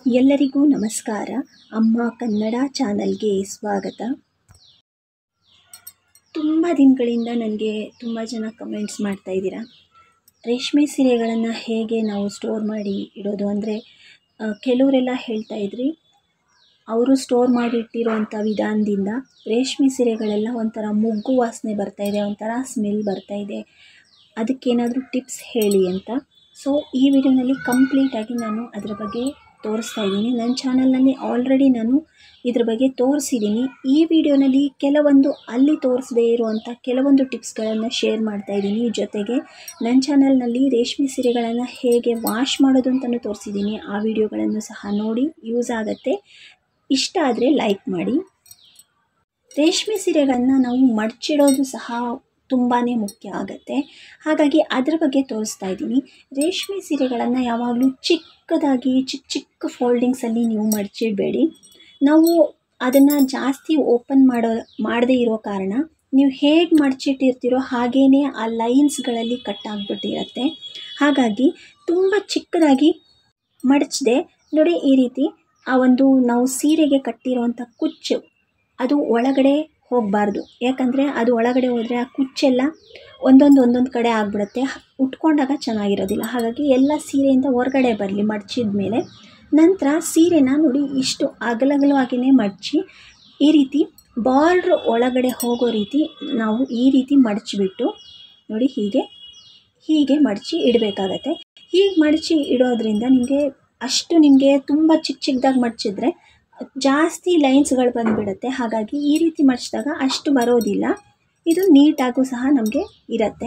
ಎಲ್ಲರಿಗೂ ನಮಸ್ಕಾರ ಅಮ್ಮ ಕನ್ನಡ ಚಾನಲ್ಗೆ ಸ್ವಾಗತ ತುಂಬ ದಿನಗಳಿಂದ ನನಗೆ ತುಂಬ ಜನ ಕಮೆಂಟ್ಸ್ ಮಾಡ್ತಾ ಇದ್ದೀರಾ ರೇಷ್ಮೆ ಸೀರೆಗಳನ್ನು ಹೇಗೆ ನಾವು ಸ್ಟೋರ್ ಮಾಡಿ ಇಡೋದು ಅಂದರೆ ಕೆಲವರೆಲ್ಲ ಹೇಳ್ತಾ ಇದ್ರಿ ಅವರು ಸ್ಟೋರ್ ಮಾಡಿ ಇಟ್ಟಿರೋವಂಥ ವಿಧಾನದಿಂದ ರೇಷ್ಮೆ ಸೀರೆಗಳೆಲ್ಲ ಒಂಥರ ಮೊಗ್ಗು ವಾಸನೆ ಬರ್ತಾ ಇದೆ ಒಂಥರ ಸ್ಮೆಲ್ ಬರ್ತಾ ಇದೆ ಅದಕ್ಕೇನಾದರೂ ಟಿಪ್ಸ್ ಹೇಳಿ ಅಂತ ಸೊ ಈ ವಿಡಿಯೋನಲ್ಲಿ ಕಂಪ್ಲೀಟಾಗಿ ನಾನು ಅದರ ಬಗ್ಗೆ ತೋರಿಸ್ತಾ ಇದ್ದೀನಿ ನನ್ನ ಚಾನಲ್ನಲ್ಲಿ ಆಲ್ರೆಡಿ ನಾನು ಇದ್ರ ಬಗ್ಗೆ ತೋರಿಸಿದ್ದೀನಿ ಈ ವಿಡಿಯೋನಲ್ಲಿ ಕೆಲವೊಂದು ಅಲ್ಲಿ ತೋರಿಸದೇ ಇರುವಂಥ ಕೆಲವೊಂದು ಟಿಪ್ಸ್ಗಳನ್ನು ಶೇರ್ ಮಾಡ್ತಾ ಇದ್ದೀನಿ ಜೊತೆಗೆ ನನ್ನ ಚಾನಲ್ನಲ್ಲಿ ರೇಷ್ಮೆ ಸೀರೆಗಳನ್ನು ಹೇಗೆ ವಾಶ್ ಮಾಡೋದು ಅಂತಲೂ ತೋರಿಸಿದ್ದೀನಿ ಆ ವಿಡಿಯೋಗಳನ್ನು ಸಹ ನೋಡಿ ಯೂಸ್ ಆಗುತ್ತೆ ಇಷ್ಟ ಆದರೆ ಲೈಕ್ ಮಾಡಿ ರೇಷ್ಮೆ ಸೀರೆಗಳನ್ನು ನಾವು ಮಡಚಿಡೋದು ಸಹ ತುಂಬಾ ಮುಖ್ಯ ಆಗುತ್ತೆ ಹಾಗಾಗಿ ಅದರ ಬಗ್ಗೆ ತೋರಿಸ್ತಾ ಇದ್ದೀನಿ ರೇಷ್ಮೆ ಸೀರೆಗಳನ್ನು ಯಾವಾಗಲೂ ಚಿಕ್ಕದಾಗಿ ಚಿಕ್ಕ ಚಿಕ್ಕ ಫೋಲ್ಡಿಂಗ್ಸಲ್ಲಿ ನೀವು ಮಡಚಿಡಬೇಡಿ ನಾವು ಅದನ್ನು ಜಾಸ್ತಿ ಓಪನ್ ಮಾಡೋ ಮಾಡದೇ ಇರೋ ಕಾರಣ ನೀವು ಹೇಗೆ ಮಡಚಿಟ್ಟಿರ್ತೀರೋ ಹಾಗೇ ಆ ಲೈನ್ಸ್ಗಳಲ್ಲಿ ಕಟ್ ಆಗಿಬಿಟ್ಟಿರುತ್ತೆ ಹಾಗಾಗಿ ತುಂಬ ಚಿಕ್ಕದಾಗಿ ಮಡಚದೆ ನೋಡಿ ಈ ರೀತಿ ಆ ಒಂದು ನಾವು ಸೀರೆಗೆ ಕಟ್ಟಿರೋವಂಥ ಕುಚ್ಚು ಅದು ಒಳಗಡೆ ಹೋಗಬಾರ್ದು ಯಾಕಂದರೆ ಅದು ಒಳಗಡೆ ಹೋದರೆ ಆ ಕುಚ್ಚೆಲ್ಲ ಒಂದೊಂದು ಒಂದೊಂದು ಕಡೆ ಆಗಿಬಿಡುತ್ತೆ ಉಟ್ಕೊಂಡಾಗ ಚೆನ್ನಾಗಿರೋದಿಲ್ಲ ಹಾಗಾಗಿ ಎಲ್ಲ ಸೀರೆಯಿಂದ ಹೊರಗಡೆ ಬರಲಿ ಮಡಚಿದ ಮೇಲೆ ನಂತರ ಸೀರೆನ ನೋಡಿ ಇಷ್ಟು ಅಗಲಗಲವಾಗಿಯೇ ಮಡಚಿ ಈ ರೀತಿ ಬಾರ್ಡ್ರ್ ಒಳಗಡೆ ಹೋಗೋ ರೀತಿ ನಾವು ಈ ರೀತಿ ಮಡಚಿಬಿಟ್ಟು ನೋಡಿ ಹೀಗೆ ಹೀಗೆ ಮಡಚಿ ಇಡಬೇಕಾಗತ್ತೆ ಹೀಗೆ ಮಡಚಿ ಇಡೋದ್ರಿಂದ ನಿಮಗೆ ಅಷ್ಟು ನಿಮಗೆ ತುಂಬ ಚಿಕ್ಕ ಚಿಕ್ಕದಾಗಿ ಮಡಚಿದ್ರೆ ಜಾಸ್ತಿ ಲೈನ್ಸ್ಗಳು ಬಂದುಬಿಡುತ್ತೆ ಹಾಗಾಗಿ ಈ ರೀತಿ ಮಡಿಸಿದಾಗ ಅಷ್ಟು ಬರೋದಿಲ್ಲ ಇದು ನೀಟಾಗೂ ಸಹ ನಮಗೆ ಇರುತ್ತೆ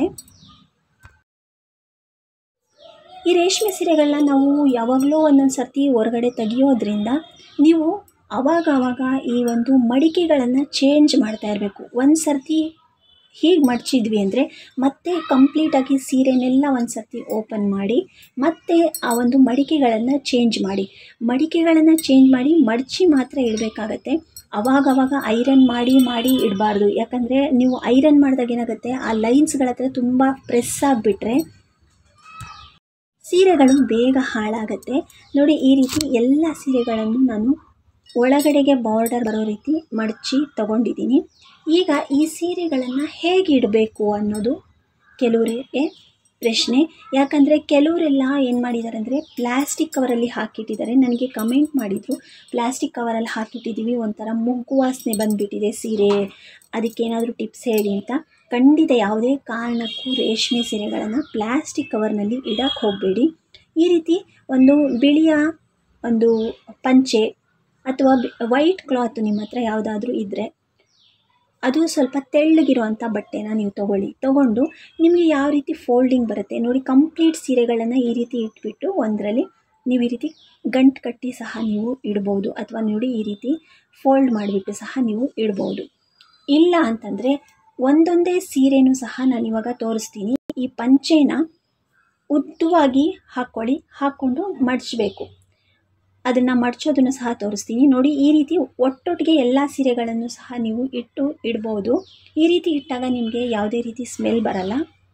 ಈ ರೇಷ್ಮೆ ಸೀರೆಗಳನ್ನ ನಾವು ಯಾವಾಗಲೂ ಒಂದೊಂದು ಸರ್ತಿ ಹೊರಗಡೆ ತೆಗಿಯೋದ್ರಿಂದ ನೀವು ಅವಾಗ ಅವಾಗ ಈ ಒಂದು ಮಡಿಕೆಗಳನ್ನು ಚೇಂಜ್ ಮಾಡ್ತಾ ಇರಬೇಕು ಒಂದು ಸರ್ತಿ ಹೀಗೆ ಮಡಚಿದ್ವಿ ಅಂದರೆ ಮತ್ತೆ ಕಂಪ್ಲೀಟಾಗಿ ಸೀರೆನೆಲ್ಲ ಒಂದು ಸರ್ತಿ ಓಪನ್ ಮಾಡಿ ಮತ್ತೆ ಆ ಒಂದು ಮಡಿಕೆಗಳನ್ನು ಚೇಂಜ್ ಮಾಡಿ ಮಡಿಕೆಗಳನ್ನು ಚೇಂಜ್ ಮಾಡಿ ಮಡಚಿ ಮಾತ್ರ ಇಡಬೇಕಾಗತ್ತೆ ಅವಾಗವಾಗ ಐರನ್ ಮಾಡಿ ಮಾಡಿ ಇಡಬಾರ್ದು ಯಾಕಂದರೆ ನೀವು ಐರನ್ ಮಾಡಿದಾಗ ಏನಾಗುತ್ತೆ ಆ ಲೈನ್ಸ್ಗಳ ಹತ್ರ ತುಂಬ ಪ್ರೆಸ್ ಆಗಿಬಿಟ್ರೆ ಸೀರೆಗಳು ಬೇಗ ಹಾಳಾಗತ್ತೆ ನೋಡಿ ಈ ರೀತಿ ಎಲ್ಲ ಸೀರೆಗಳನ್ನು ನಾನು ಒಳಗಡೆಗೆ ಬಾರ್ಡರ್ ಬರೋ ರೀತಿ ಮಡಚಿ ತಗೊಂಡಿದ್ದೀನಿ ಈಗ ಈ ಸೀರೆಗಳನ್ನು ಹೇಗೆ ಇಡಬೇಕು ಅನ್ನೋದು ಕೆಲವರಿಗೆ ಪ್ರಶ್ನೆ ಯಾಕಂದರೆ ಕೆಲವರೆಲ್ಲ ಏನು ಮಾಡಿದ್ದಾರೆ ಅಂದರೆ ಪ್ಲ್ಯಾಸ್ಟಿಕ್ ಕವರಲ್ಲಿ ಹಾಕಿಟ್ಟಿದ್ದಾರೆ ನನಗೆ ಕಮೆಂಟ್ ಮಾಡಿದರು ಪ್ಲ್ಯಾಸ್ಟಿಕ್ ಕವರಲ್ಲಿ ಹಾಕಿಟ್ಟಿದ್ದೀವಿ ಒಂಥರ ಮುಗ್ಗು ವಾಸನೆ ಬಂದುಬಿಟ್ಟಿದೆ ಸೀರೆ ಅದಕ್ಕೇನಾದರೂ ಟಿಪ್ಸ್ ಹೇಳಿ ಅಂತ ಖಂಡಿತ ಯಾವುದೇ ಕಾರಣಕ್ಕೂ ರೇಷ್ಮೆ ಸೀರೆಗಳನ್ನು ಪ್ಲ್ಯಾಸ್ಟಿಕ್ ಕವರ್ನಲ್ಲಿ ಇಡಕ್ಕೆ ಹೋಗಬೇಡಿ ಈ ರೀತಿ ಒಂದು ಬಿಳಿಯ ಒಂದು ಪಂಚೆ ಅಥವಾ ವೈಟ್ ಕ್ಲಾತ್ ನಿಮ್ಮ ಹತ್ರ ಯಾವುದಾದ್ರೂ ಇದ್ದರೆ ಅದು ಸ್ವಲ್ಪ ತೆಳ್ಳಗಿರುವಂಥ ಬಟ್ಟೆನ ನೀವು ತೊಗೊಳ್ಳಿ ತೊಗೊಂಡು ನಿಮಗೆ ಯಾವ ರೀತಿ ಫೋಲ್ಡಿಂಗ್ ಬರುತ್ತೆ ನೋಡಿ ಕಂಪ್ಲೀಟ್ ಸೀರೆಗಳನ್ನು ಈ ರೀತಿ ಇಟ್ಬಿಟ್ಟು ಒಂದರಲ್ಲಿ ನೀವು ಈ ರೀತಿ ಗಂಟು ಕಟ್ಟಿ ಸಹ ನೀವು ಇಡ್ಬೋದು ಅಥವಾ ನೋಡಿ ಈ ರೀತಿ ಫೋಲ್ಡ್ ಮಾಡಿಬಿಟ್ಟು ಸಹ ನೀವು ಇಡ್ಬೋದು ಇಲ್ಲ ಅಂತಂದರೆ ಒಂದೊಂದೇ ಸೀರೆನೂ ಸಹ ನಾನು ಇವಾಗ ತೋರಿಸ್ತೀನಿ ಈ ಪಂಚೆನ ಉದ್ದವಾಗಿ ಹಾಕ್ಕೊಳ್ಳಿ ಹಾಕ್ಕೊಂಡು ಮಡಚಬೇಕು ಅದನ್ನು ಮಡಚೋದನ್ನು ಸಹ ತೋರಿಸ್ತೀನಿ ನೋಡಿ ಈ ರೀತಿ ಒಟ್ಟೊಟ್ಟಿಗೆ ಎಲ್ಲ ಸೀರೆಗಳನ್ನು ಸಹ ನೀವು ಇಟ್ಟು ಇಡ್ಬೋದು ಈ ರೀತಿ ಇಟ್ಟಾಗ ನಿಮಗೆ ಯಾವುದೇ ರೀತಿ ಸ್ಮೆಲ್ ಬರಲ್ಲ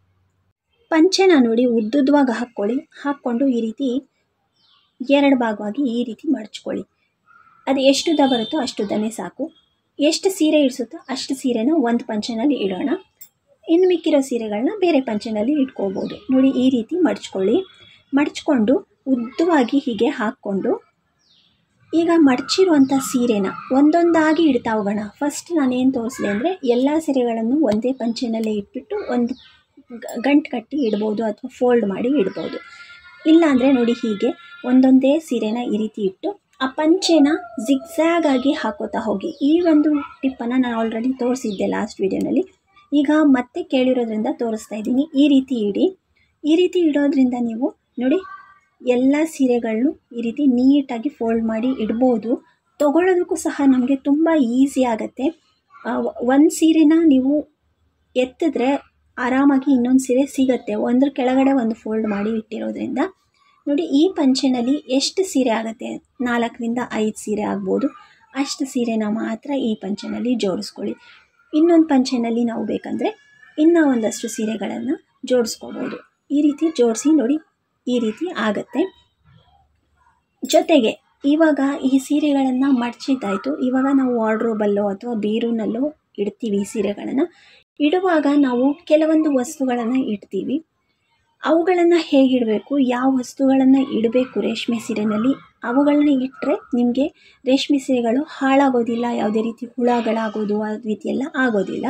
ಪಂಚೆನ ನೋಡಿ ಉದ್ದುದ್ದವಾಗಿ ಹಾಕ್ಕೊಳ್ಳಿ ಹಾಕ್ಕೊಂಡು ಈ ರೀತಿ ಎರಡು ಭಾಗವಾಗಿ ಈ ರೀತಿ ಮಡಚ್ಕೊಳ್ಳಿ ಅದು ಎಷ್ಟು ಉದ್ದ ಬರುತ್ತೋ ಅಷ್ಟು ಉದ್ದನೇ ಸಾಕು ಎಷ್ಟು ಸೀರೆ ಇಡಿಸುತ್ತೋ ಅಷ್ಟು ಸೀರೆನ ಒಂದು ಪಂಚೆನಲ್ಲಿ ಇಡೋಣ ಇನ್ನು ಮಿಕ್ಕಿರೋ ಸೀರೆಗಳನ್ನ ಬೇರೆ ಪಂಚೆನಲ್ಲಿ ಇಟ್ಕೋಬೋದು ನೋಡಿ ಈ ರೀತಿ ಮಡಚ್ಕೊಳ್ಳಿ ಮಡಚ್ಕೊಂಡು ಉದ್ದವಾಗಿ ಹೀಗೆ ಹಾಕ್ಕೊಂಡು ಈಗ ಮಡಚಿರುವಂಥ ಸೀರೆನ ಒಂದೊಂದಾಗಿ ಇಡ್ತಾ ಹೋಗೋಣ ಫಸ್ಟ್ ನಾನೇನು ತೋರಿಸಿದೆ ಅಂದರೆ ಎಲ್ಲ ಸೀರೆಗಳನ್ನು ಒಂದೇ ಪಂಚೆನಲ್ಲೇ ಇಟ್ಬಿಟ್ಟು ಒಂದು ಗಂಟು ಕಟ್ಟಿ ಇಡ್ಬೋದು ಅಥವಾ ಫೋಲ್ಡ್ ಮಾಡಿ ಇಡ್ಬೋದು ಇಲ್ಲಾಂದರೆ ನೋಡಿ ಹೀಗೆ ಒಂದೊಂದೇ ಸೀರೆನ ಈ ರೀತಿ ಇಟ್ಟು ಆ ಪಂಚೆನ ಜಿಗ್ಝ್ಯಾಗ್ ಆಗಿ ಹಾಕೋತಾ ಹೋಗಿ ಈ ಒಂದು ಟಿಪ್ಪನ್ನು ನಾನು ಆಲ್ರೆಡಿ ತೋರಿಸಿದ್ದೆ ಲಾಸ್ಟ್ ವೀಡಿಯೋನಲ್ಲಿ ಈಗ ಮತ್ತೆ ಕೇಳಿರೋದ್ರಿಂದ ತೋರಿಸ್ತಾ ಇದ್ದೀನಿ ಈ ರೀತಿ ಇಡಿ ಈ ರೀತಿ ಇಡೋದ್ರಿಂದ ನೀವು ನೋಡಿ ಎಲ್ಲ ಸೀರೆಗಳನ್ನು ಈ ರೀತಿ ನೀಟಾಗಿ ಫೋಲ್ಡ್ ಮಾಡಿ ಇಡ್ಬೋದು ತೊಗೊಳೋದಕ್ಕೂ ಸಹ ನಮಗೆ ತುಂಬ ಈಸಿ ಆಗುತ್ತೆ ಒಂದು ಸೀರೆನ ನೀವು ಎತ್ತಿದ್ರೆ ಆರಾಮಾಗಿ ಇನ್ನೊಂದು ಸೀರೆ ಸಿಗುತ್ತೆ ಒಂದ್ರ ಕೆಳಗಡೆ ಒಂದು ಫೋಲ್ಡ್ ಮಾಡಿ ಇಟ್ಟಿರೋದ್ರಿಂದ ನೋಡಿ ಈ ಪಂಚೆನಲ್ಲಿ ಎಷ್ಟು ಸೀರೆ ಆಗುತ್ತೆ ನಾಲ್ಕರಿಂದ ಐದು ಸೀರೆ ಆಗ್ಬೋದು ಅಷ್ಟು ಸೀರೆನ ಮಾತ್ರ ಈ ಪಂಚೆನಲ್ಲಿ ಜೋಡಿಸ್ಕೊಳ್ಳಿ ಇನ್ನೊಂದು ಪಂಚೆನಲ್ಲಿ ನಾವು ಬೇಕಂದರೆ ಇನ್ನೂ ಒಂದಷ್ಟು ಸೀರೆಗಳನ್ನು ಜೋಡಿಸ್ಕೋಬೋದು ಈ ರೀತಿ ಜೋಡಿಸಿ ನೋಡಿ ಈ ರೀತಿ ಆಗುತ್ತೆ ಜೊತೆಗೆ ಇವಾಗ ಈ ಸೀರೆಗಳನ್ನು ಮಡಚಿದ್ದಾಯಿತು ಇವಾಗ ನಾವು ವಾರ್ಡ್ರೋಬಲ್ಲೋ ಅಥವಾ ಬೀರೂನಲ್ಲೋ ಇಡ್ತೀವಿ ಈ ಸೀರೆಗಳನ್ನು ಇಡುವಾಗ ನಾವು ಕೆಲವೊಂದು ವಸ್ತುಗಳನ್ನು ಇಡ್ತೀವಿ ಅವುಗಳನ್ನು ಹೇಗಿಡಬೇಕು ಯಾವ ವಸ್ತುಗಳನ್ನು ಇಡಬೇಕು ರೇಷ್ಮೆ ಸೀರೆಯಲ್ಲಿ ಅವುಗಳನ್ನ ಇಟ್ಟರೆ ನಿಮಗೆ ರೇಷ್ಮೆ ಸೀರೆಗಳು ಹಾಳಾಗೋದಿಲ್ಲ ಯಾವುದೇ ರೀತಿ ಹುಳಗಳಾಗೋದು ಆ ರೀತಿ ಎಲ್ಲ ಆಗೋದಿಲ್ಲ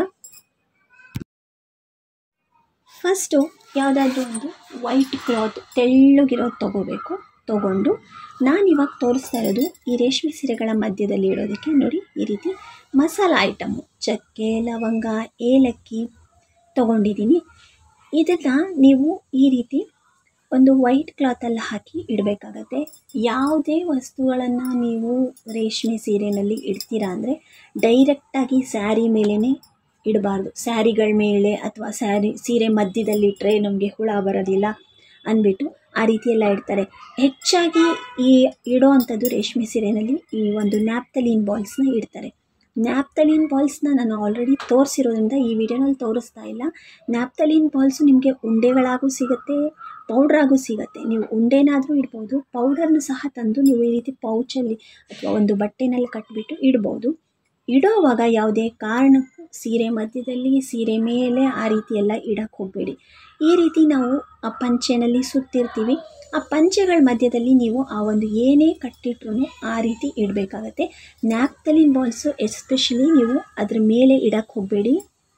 ಫಸ್ಟು ಯಾವುದಾದ್ರೂ ಒಂದು ವೈಟ್ ಕ್ಲಾತ್ ತೆಳ್ಳಗಿರೋದು ತೊಗೋಬೇಕು ತೊಗೊಂಡು ನಾನಿವಾಗ ತೋರಿಸ್ತಾ ಇರೋದು ಈ ರೇಷ್ಮೆ ಸೀರೆಗಳ ಮಧ್ಯದಲ್ಲಿ ಇಡೋದಕ್ಕೆ ನೋಡಿ ಈ ರೀತಿ ಮಸಾಲ ಐಟಮು ಚಕ್ಕೆ ಲವಂಗ ಏಲಕ್ಕಿ ತೊಗೊಂಡಿದ್ದೀನಿ ಇದನ್ನು ನೀವು ಈ ರೀತಿ ಒಂದು ವೈಟ್ ಕ್ಲಾತಲ್ಲಿ ಹಾಕಿ ಇಡಬೇಕಾಗತ್ತೆ ಯಾವುದೇ ವಸ್ತುಗಳನ್ನು ನೀವು ರೇಷ್ಮೆ ಸೀರೆಯಲ್ಲಿ ಇಡ್ತೀರಾ ಅಂದರೆ ಡೈರೆಕ್ಟಾಗಿ ಸ್ಯಾರಿ ಮೇಲೇ ಇಡಬಾರ್ದು ಸ್ಯಾರಿಗಳ ಮೇಲೆ ಅಥವಾ ಸ್ಯಾರಿ ಸೀರೆ ಮಧ್ಯದಲ್ಲಿ ಇಟ್ಟರೆ ನಮಗೆ ಹುಳ ಬರೋದಿಲ್ಲ ಅಂದ್ಬಿಟ್ಟು ಆ ರೀತಿ ಎಲ್ಲ ಇಡ್ತಾರೆ ಹೆಚ್ಚಾಗಿ ಈ ಇಡೋ ಅಂಥದ್ದು ರೇಷ್ಮೆ ಸೀರೆಯಲ್ಲಿ ಈ ಒಂದು ನ್ಯಾಪ್ತಲೀನ್ ಬಾಲ್ಸ್ನ ಇಡ್ತಾರೆ ನ್ಯಾಪ್ತಲೀನ್ ಬಾಲ್ಸ್ನ ನಾನು ಆಲ್ರೆಡಿ ತೋರಿಸಿರೋದ್ರಿಂದ ಈ ವಿಡಿಯೋನಲ್ಲಿ ತೋರಿಸ್ತಾ ಇಲ್ಲ ನ್ಯಾಪ್ತಲೀನ್ ಬಾಲ್ಸು ನಿಮಗೆ ಉಂಡೆಗಳಾಗೂ ಸಿಗುತ್ತೆ ಪೌಡ್ರಾಗೂ ಸಿಗುತ್ತೆ ನೀವು ಉಂಡೆನಾದರೂ ಇಡ್ಬೋದು ಪೌಡರ್ನು ಸಹ ತಂದು ನೀವು ಈ ರೀತಿ ಪೌಚಲ್ಲಿ ಅಥವಾ ಒಂದು ಬಟ್ಟೆನಲ್ಲಿ ಕಟ್ಟಿಬಿಟ್ಟು ಇಡ್ಬೋದು ಇಡೋವಾಗ ಯಾವುದೇ ಕಾರಣಕ್ಕೂ ಸೀರೆ ಮಧ್ಯದಲ್ಲಿ ಸೀರೆ ಮೇಲೆ ಆ ರೀತಿ ಎಲ್ಲ ಇಡಕ್ಕೆ ಹೋಗಬೇಡಿ ಈ ರೀತಿ ನಾವು ಆ ಪಂಚೆನಲ್ಲಿ ಸುತ್ತಿರ್ತೀವಿ ಆ ಪಂಚೆಗಳ ಮಧ್ಯದಲ್ಲಿ ನೀವು ಆ ಒಂದು ಏನೇ ಕಟ್ಟಿಟ್ರೂ ಆ ರೀತಿ ಇಡಬೇಕಾಗತ್ತೆ ನ್ಯಾಪ್ತಲಿನ್ ಬಾಲ್ಸು ಎಸ್ಪೆಷಲಿ ನೀವು ಅದ್ರ ಮೇಲೆ ಇಡಕ್ಕೆ ಹೋಗಬೇಡಿ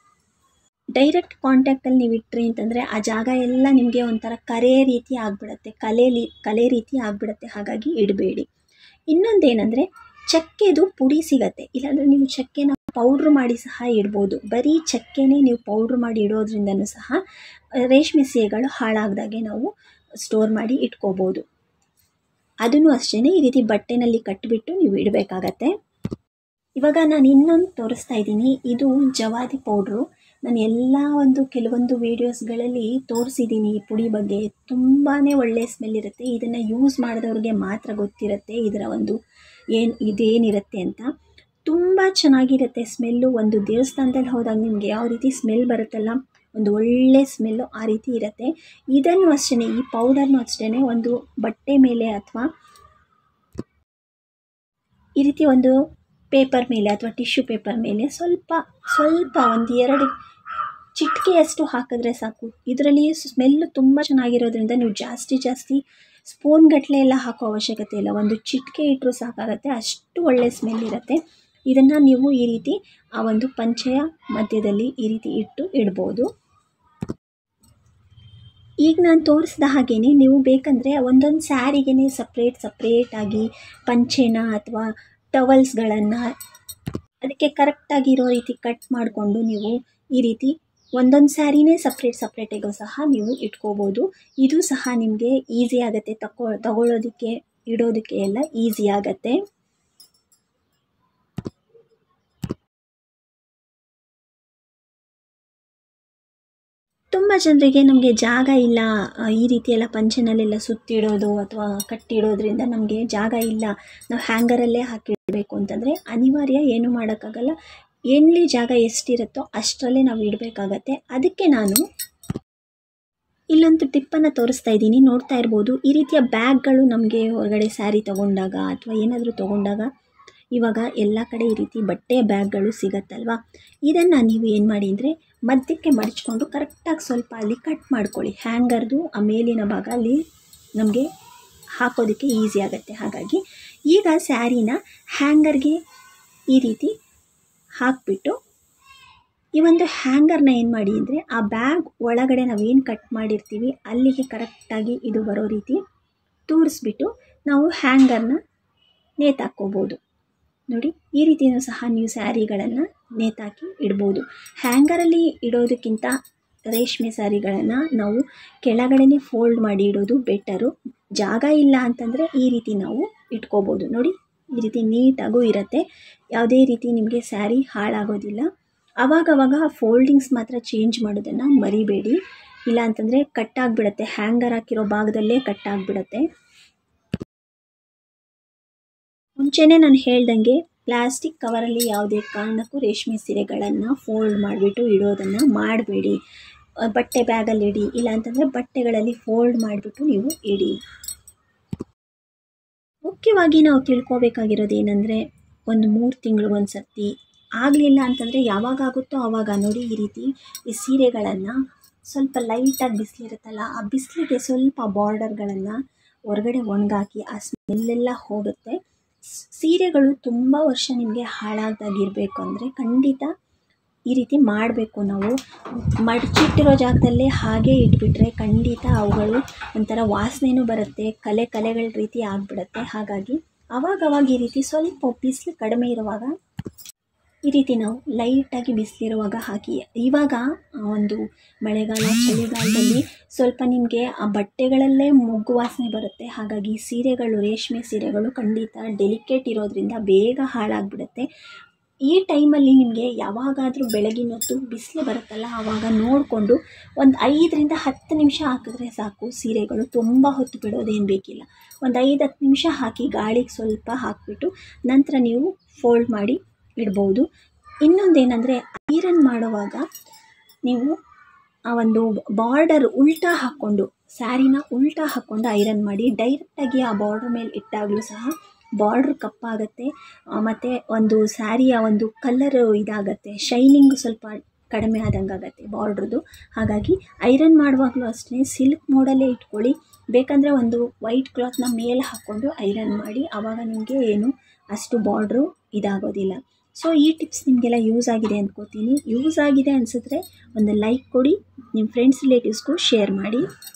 ಡೈರೆಕ್ಟ್ ಕಾಂಟ್ಯಾಕ್ಟಲ್ಲಿ ನೀವು ಇಟ್ರಿ ಅಂತಂದರೆ ಆ ಜಾಗ ಎಲ್ಲ ನಿಮಗೆ ಒಂಥರ ಕರೆ ರೀತಿ ಆಗಿಬಿಡತ್ತೆ ಕಲೆಲಿ ಕಲೆ ರೀತಿ ಆಗಿಬಿಡತ್ತೆ ಹಾಗಾಗಿ ಇಡಬೇಡಿ ಇನ್ನೊಂದೇನೆಂದರೆ ಚಕ್ಕೆದು ಪುಡಿ ಸಿಗತ್ತೆ ಇಲ್ಲಾಂದರೆ ನೀವು ಚಕ್ಕೆನ ಪೌಡ್ರ್ ಮಾಡಿ ಸಹ ಇಡ್ಬೋದು ಬರೀ ಚಕ್ಕೆನೇ ನೀವು ಪೌಡ್ರ್ ಮಾಡಿ ಇಡೋದ್ರಿಂದನೂ ಸಹ ರೇಷ್ಮೆ ಸೀರೆಗಳು ಹಾಳಾಗ್ದಾಗೆ ನಾವು ಸ್ಟೋರ್ ಮಾಡಿ ಇಟ್ಕೋಬೋದು ಅದನ್ನು ಅಷ್ಟೇ ಈ ರೀತಿ ಬಟ್ಟೆನಲ್ಲಿ ಕಟ್ಟಿಬಿಟ್ಟು ನೀವು ಇಡಬೇಕಾಗತ್ತೆ ಇವಾಗ ನಾನು ಇನ್ನೊಂದು ತೋರಿಸ್ತಾ ಇದ್ದೀನಿ ಇದು ಜವಾದಿ ಪೌಡ್ರು ನಾನು ಎಲ್ಲ ಒಂದು ಕೆಲವೊಂದು ವೀಡಿಯೋಸ್ಗಳಲ್ಲಿ ತೋರಿಸಿದ್ದೀನಿ ಈ ಪುಡಿ ಬಗ್ಗೆ ತುಂಬಾ ಒಳ್ಳೆಯ ಸ್ಮೆಲ್ ಇರುತ್ತೆ ಇದನ್ನು ಯೂಸ್ ಮಾಡಿದವ್ರಿಗೆ ಮಾತ್ರ ಗೊತ್ತಿರುತ್ತೆ ಇದರ ಒಂದು ಏನು ಇದೇನಿರುತ್ತೆ ಅಂತ ತುಂಬ ಚೆನ್ನಾಗಿರುತ್ತೆ ಸ್ಮೆಲ್ಲು ಒಂದು ದೇವಸ್ಥಾನದಲ್ಲಿ ಹೋದಾಗ ನಿಮಗೆ ಯಾವ ರೀತಿ ಸ್ಮೆಲ್ ಬರುತ್ತಲ್ಲ ಒಂದು ಒಳ್ಳೆ ಸ್ಮೆಲ್ಲು ಆ ರೀತಿ ಇರುತ್ತೆ ಇದನ್ನು ಅಷ್ಟೇ ಈ ಪೌಡರ್ನು ಅಷ್ಟೇ ಒಂದು ಬಟ್ಟೆ ಮೇಲೆ ಅಥವಾ ಈ ರೀತಿ ಒಂದು ಪೇಪರ್ ಮೇಲೆ ಅಥವಾ ಟಿಶ್ಯೂ ಪೇಪರ್ ಮೇಲೆ ಸ್ವಲ್ಪ ಸ್ವಲ್ಪ ಒಂದು ಎರಡು ಚಿಟಿಕೆಯಷ್ಟು ಹಾಕಿದ್ರೆ ಸಾಕು ಇದರಲ್ಲಿ ಸ್ಮೆಲ್ಲು ತುಂಬ ಚೆನ್ನಾಗಿರೋದ್ರಿಂದ ನೀವು ಜಾಸ್ತಿ ಜಾಸ್ತಿ ಸ್ಪೂನ್ ಗಟ್ಟಲೆ ಎಲ್ಲ ಹಾಕೋ ಅವಶ್ಯಕತೆ ಇಲ್ಲ ಒಂದು ಚಿಟಿಕೆ ಇಟ್ಟರು ಸಾಕಾಗತ್ತೆ ಅಷ್ಟು ಒಳ್ಳೆ ಸ್ಮೆಲ್ ಇರುತ್ತೆ ಇದನ್ನು ನೀವು ಈ ರೀತಿ ಆ ಒಂದು ಪಂಚೆಯ ಮಧ್ಯದಲ್ಲಿ ಈ ರೀತಿ ಇಟ್ಟು ಇಡ್ಬೋದು ಈಗ ನಾನು ತೋರಿಸಿದ ಹಾಗೆಯೇ ನೀವು ಬೇಕಂದರೆ ಒಂದೊಂದು ಸ್ಯಾರಿಗೇ ಸಪ್ರೇಟ್ ಸಪ್ರೇಟಾಗಿ ಪಂಚೆನ ಅಥವಾ ಟವಲ್ಸ್ಗಳನ್ನು ಅದಕ್ಕೆ ಕರೆಕ್ಟಾಗಿರೋ ರೀತಿ ಕಟ್ ಮಾಡಿಕೊಂಡು ನೀವು ಈ ರೀತಿ ಒಂದೊಂದು ಸ್ಯಾರಿನೇ ಸಪ್ರೇಟ್ ಸಪ್ರೇಟಿಗೂ ಸಹ ನೀವು ಇಟ್ಕೋಬೋದು ಇದು ಸಹ ನಿಮಗೆ ಈಸಿ ಆಗುತ್ತೆ ತಗೊ ತಗೊಳ್ಳೋದಕ್ಕೆ ಇಡೋದಕ್ಕೆ ಎಲ್ಲ ಈಸಿ ಆಗುತ್ತೆ ತುಂಬ ಜನರಿಗೆ ನಮಗೆ ಜಾಗ ಇಲ್ಲ ಈ ರೀತಿ ಎಲ್ಲ ಪಂಚೆನಲ್ಲೆಲ್ಲ ಸುತ್ತಿಡೋದು ಅಥವಾ ಕಟ್ಟಿಡೋದ್ರಿಂದ ನಮಗೆ ಜಾಗ ಇಲ್ಲ ನಾವು ಹ್ಯಾಂಗರಲ್ಲೇ ಹಾಕಿಡಬೇಕು ಅಂತಂದರೆ ಅನಿವಾರ್ಯ ಏನೂ ಮಾಡೋಕ್ಕಾಗಲ್ಲ ಎಲ್ಲಿ ಜಾಗ ಎಷ್ಟಿರುತ್ತೋ ಅಷ್ಟರಲ್ಲೇ ನಾವು ಇಡಬೇಕಾಗತ್ತೆ ಅದಕ್ಕೆ ನಾನು ಇಲ್ಲೊಂದು ಟಿಪ್ಪನ್ನು ತೋರಿಸ್ತಾ ಇದ್ದೀನಿ ನೋಡ್ತಾ ಇರ್ಬೋದು ಈ ರೀತಿಯ ಬ್ಯಾಗ್ಗಳು ನಮಗೆ ಹೊರಗಡೆ ಸ್ಯಾರಿ ತೊಗೊಂಡಾಗ ಅಥವಾ ಏನಾದರೂ ತೊಗೊಂಡಾಗ ಇವಾಗ ಎಲ್ಲ ಕಡೆ ಈ ರೀತಿ ಬಟ್ಟೆಯ ಬ್ಯಾಗ್ಗಳು ಸಿಗತ್ತಲ್ವ ಇದನ್ನು ನೀವು ಏನು ಮಾಡಿ ಅಂದರೆ ಮಧ್ಯಕ್ಕೆ ಮಡಚ್ಕೊಂಡು ಕರೆಕ್ಟಾಗಿ ಸ್ವಲ್ಪ ಅಲ್ಲಿ ಕಟ್ ಮಾಡ್ಕೊಳ್ಳಿ ಹ್ಯಾಂಗರ್ದು ಆ ಮೇಲಿನ ಭಾಗ ಅಲ್ಲಿ ನಮಗೆ ಹಾಕೋದಕ್ಕೆ ಈಸಿ ಆಗುತ್ತೆ ಹಾಗಾಗಿ ಈಗ ಸ್ಯಾರಿನ ಹ್ಯಾಂಗರ್ಗೆ ಈ ರೀತಿ ಹಾಕಿಬಿಟ್ಟು ಈ ಒಂದು ಹ್ಯಾಂಗರ್ನ ಏನು ಮಾಡಿ ಅಂದರೆ ಆ ಬ್ಯಾಗ್ ಒಳಗಡೆ ನಾವೇನು ಕಟ್ ಮಾಡಿರ್ತೀವಿ ಅಲ್ಲಿಗೆ ಕರೆಕ್ಟಾಗಿ ಇದು ಬರೋ ರೀತಿ ತೂರಿಸ್ಬಿಟ್ಟು ನಾವು ಹ್ಯಾಂಗರ್ನ ನೇತಾಕ್ಕೋಬೋದು ನೋಡಿ ಈ ರೀತಿಯೂ ಸಹ ನೀವು ಸ್ಯಾರಿಗಳನ್ನು ನೇತಾಕಿ ಇಡ್ಬೋದು ಹ್ಯಾಂಗರಲ್ಲಿ ಇಡೋದಕ್ಕಿಂತ ರೇಷ್ಮೆ ಸ್ಯಾರಿಗಳನ್ನು ನಾವು ಕೆಳಗಡೆನೇ ಫೋಲ್ಡ್ ಮಾಡಿ ಇಡೋದು ಬೆಟರು ಜಾಗ ಇಲ್ಲ ಅಂತಂದರೆ ಈ ರೀತಿ ನಾವು ಇಟ್ಕೋಬೋದು ನೋಡಿ ಈ ರೀತಿ ನೀಟಾಗೂ ಇರುತ್ತೆ ಯಾವುದೇ ರೀತಿ ನಿಮಗೆ ಸ್ಯಾರಿ ಹಾಳಾಗೋದಿಲ್ಲ ಆವಾಗವಾಗ ಫೋಲ್ಡಿಂಗ್ಸ್ ಮಾತ್ರ ಚೇಂಜ್ ಮಾಡೋದನ್ನು ಮರಿಬೇಡಿ ಇಲ್ಲ ಅಂತಂದರೆ ಕಟ್ಟಾಗಿಬಿಡತ್ತೆ ಹ್ಯಾಂಗರ್ ಹಾಕಿರೋ ಭಾಗದಲ್ಲೇ ಕಟ್ಟಾಗಿಬಿಡತ್ತೆ ಮುಂಚೆನೇ ನಾನು ಹೇಳ್ದಂಗೆ ಪ್ಲಾಸ್ಟಿಕ್ ಕವರಲ್ಲಿ ಯಾವುದೇ ಕಾರಣಕ್ಕೂ ರೇಷ್ಮೆ ಸೀರೆಗಳನ್ನು ಫೋಲ್ಡ್ ಮಾಡಿಬಿಟ್ಟು ಇಡೋದನ್ನು ಮಾಡಬೇಡಿ ಬಟ್ಟೆ ಬ್ಯಾಗಲ್ಲಿ ಇಡಿ ಇಲ್ಲ ಅಂತಂದರೆ ಬಟ್ಟೆಗಳಲ್ಲಿ ಫೋಲ್ಡ್ ಮಾಡಿಬಿಟ್ಟು ನೀವು ಇಡಿ ಮುಖ್ಯವಾಗಿ ನಾವು ತಿಳ್ಕೊಬೇಕಾಗಿರೋದು ಏನಂದರೆ ಒಂದು ಮೂರು ತಿಂಗಳಿಗೊಂದು ಸರ್ತಿ ಆಗಲಿಲ್ಲ ಅಂತಂದರೆ ಯಾವಾಗ ಆಗುತ್ತೋ ಆವಾಗ ನೋಡಿ ಈ ರೀತಿ ಈ ಸೀರೆಗಳನ್ನು ಸ್ವಲ್ಪ ಲೈಟಾಗಿ ಬಿಸಿಲಿರುತ್ತಲ್ಲ ಆ ಬಿಸಿಲಿಗೆ ಸ್ವಲ್ಪ ಬಾರ್ಡರ್ಗಳನ್ನು ಹೊರಗಡೆ ಒಣಗಾಕಿ ಆ ಸ್ಮೆಲ್ಲೆಲ್ಲ ಹೋಗುತ್ತೆ ಸೀರೆಗಳು ತುಂಬ ವರ್ಷ ನಿಮಗೆ ಹಾಳಾಗದಾಗಿರಬೇಕು ಅಂದರೆ ಖಂಡಿತ ಈ ರೀತಿ ಮಾಡಬೇಕು ನಾವು ಮಡಚಿಟ್ಟಿರೋ ಜಾಗದಲ್ಲೇ ಹಾಗೆ ಇಟ್ಬಿಟ್ರೆ ಖಂಡಿತ ಅವುಗಳು ಒಂಥರ ವಾಸನೆನೂ ಬರುತ್ತೆ ಕಲೆ ಕಲೆಗಳ ರೀತಿ ಆಗಿಬಿಡುತ್ತೆ ಹಾಗಾಗಿ ಅವಾಗವಾಗ ಈ ರೀತಿ ಸ್ವಲ್ಪ ಬಿಸಿಲು ಕಡಿಮೆ ಇರುವಾಗ ಈ ರೀತಿ ನಾವು ಲೈಟಾಗಿ ಬಿಸಿಲಿರುವಾಗ ಹಾಕಿ ಇವಾಗ ಒಂದು ಮಳೆಗಾಲ ಚಳಿಗಾಲದಲ್ಲಿ ಸ್ವಲ್ಪ ನಿಮಗೆ ಆ ಬಟ್ಟೆಗಳಲ್ಲೇ ಮೊಗ್ಗು ವಾಸನೆ ಬರುತ್ತೆ ಹಾಗಾಗಿ ಸೀರೆಗಳು ರೇಷ್ಮೆ ಸೀರೆಗಳು ಖಂಡಿತ ಡೆಲಿಕೇಟ್ ಇರೋದ್ರಿಂದ ಬೇಗ ಹಾಳಾಗಿಬಿಡುತ್ತೆ ಈ ಟೈಮಲ್ಲಿ ನಿಮಗೆ ಯಾವಾಗಾದರೂ ಬೆಳಗಿನ ಹೊತ್ತು ಬಿಸಿಲು ಬರುತ್ತಲ್ಲ ಆವಾಗ ನೋಡಿಕೊಂಡು ಒಂದು ಐದರಿಂದ ಹತ್ತು ನಿಮಿಷ ಹಾಕಿದ್ರೆ ಸಾಕು ಸೀರೆಗಳು ತುಂಬ ಹೊತ್ತು ಬಿಡೋದೇನು ಬೇಕಿಲ್ಲ ಒಂದು ಐದು ಹತ್ತು ನಿಮಿಷ ಹಾಕಿ ಗಾಳಿಗೆ ಸ್ವಲ್ಪ ಹಾಕಿಬಿಟ್ಟು ನಂತರ ನೀವು ಫೋಲ್ಡ್ ಮಾಡಿ ಇಡ್ಬೋದು ಇನ್ನೊಂದೇನೆಂದರೆ ಐರನ್ ಮಾಡುವಾಗ ನೀವು ಆ ಒಂದು ಬಾರ್ಡರ್ ಉಲ್ಟಾ ಹಾಕ್ಕೊಂಡು ಸ್ಯಾರಿನ ಉಲ್ಟಾ ಹಾಕ್ಕೊಂಡು ಐರನ್ ಮಾಡಿ ಡೈರೆಕ್ಟಾಗಿ ಆ ಬಾರ್ಡ್ರ್ ಮೇಲೆ ಇಟ್ಟಾಗಲೂ ಸಹ ಬಾರ್ಡ್ರ್ ಕಪ್ಪಾಗುತ್ತೆ ಮತ್ತು ಒಂದು ಸ್ಯಾರಿಯ ಒಂದು ಕಲ್ಲರು ಇದಾಗತ್ತೆ ಶೈನಿಂಗ್ ಸ್ವಲ್ಪ ಕಡಿಮೆ ಆದಂಗೆ ಆಗುತ್ತೆ ಬಾರ್ಡ್ರದ್ದು ಹಾಗಾಗಿ ಐರನ್ ಮಾಡುವಾಗಲೂ ಅಷ್ಟೇ ಸಿಲ್ಕ್ ಮೋಡಲ್ಲೇ ಇಟ್ಕೊಳ್ಳಿ ಬೇಕಂದರೆ ಒಂದು ವೈಟ್ ಕ್ಲಾತ್ನ ಮೇಲೆ ಹಾಕ್ಕೊಂಡು ಐರನ್ ಮಾಡಿ ಆವಾಗ ನಿಮಗೆ ಏನು ಅಷ್ಟು ಬಾರ್ಡ್ರು ಇದಾಗೋದಿಲ್ಲ ಸೊ ಈ ಟಿಪ್ಸ್ ನಿಮಗೆಲ್ಲ ಯೂಸ್ ಆಗಿದೆ ಅಂದ್ಕೋತೀನಿ ಯೂಸ್ ಆಗಿದೆ ಅನಿಸಿದ್ರೆ ಒಂದು ಲೈಕ್ ಕೊಡಿ ನಿಮ್ಮ ಫ್ರೆಂಡ್ಸ್ ರಿಲೇಟಿವ್ಸ್ಗೂ ಶೇರ್ ಮಾಡಿ